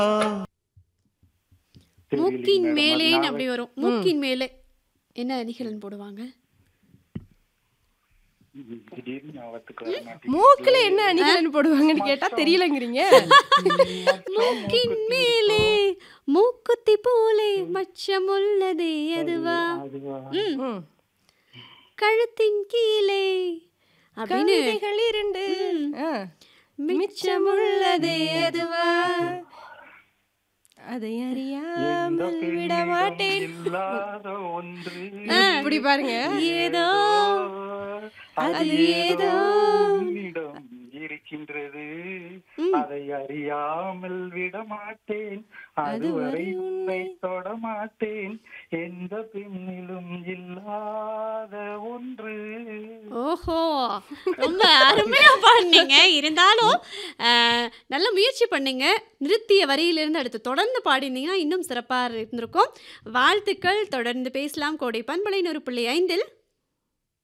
மூக்கின் தெரியலைங்க மேடம். மேலேன்னு அது அப்படி வரும் மூக்கின் மேலே என்ன அணிகலன் போடுவாங்க ஞாபகம் திடீர்னு ஞாபகத்துக்கு வர மாட்டேங்குது. மூக்குல என்ன அணிகலன் போடுவாங்கன்னு கேட்டா தெரியலங்கிறீங்க மூக்கின் மேலே மூக்குத்தி போலே மச்சம் உள்ளதே அதுவா அதுவா? ம், ம். கழுத்தின் கீழே அப்படின்னு கவிதைகள் இரண்டு ஆ. மிச்சமுள்ளதே அதுவா அதை எந்த அறியாமல் விட பெண்ணிடம் மாட்டேன் இல்லாத ஒன்று இப்படி பாருங்க ஏதோ அது ஏதோ உன்னிடம் இருக்கின்றது அதை அறியாமல் விட மாட்டேன் அதுவரை உன்னை தொட மாட்டேன் எந்த பெண்ணிலும் இல்லாத ஒன்று ஓஹோ ரொம்ப அருமையா பாடினீங்க இருந்தாலும் அஹ், நல்ல முயற்சி பண்ணீங்க நிறுத்திய வரியிலிருந்து அடுத்து தொடர்ந்து பாடினீங்கன்னா இன்னும் சிறப்பாக இருந்திருக்கும் வாழ்த்துக்கள் தொடர்ந்து பேசலாம் கோடை பண்பலை ஒரு புள்ளி ஐந்தில்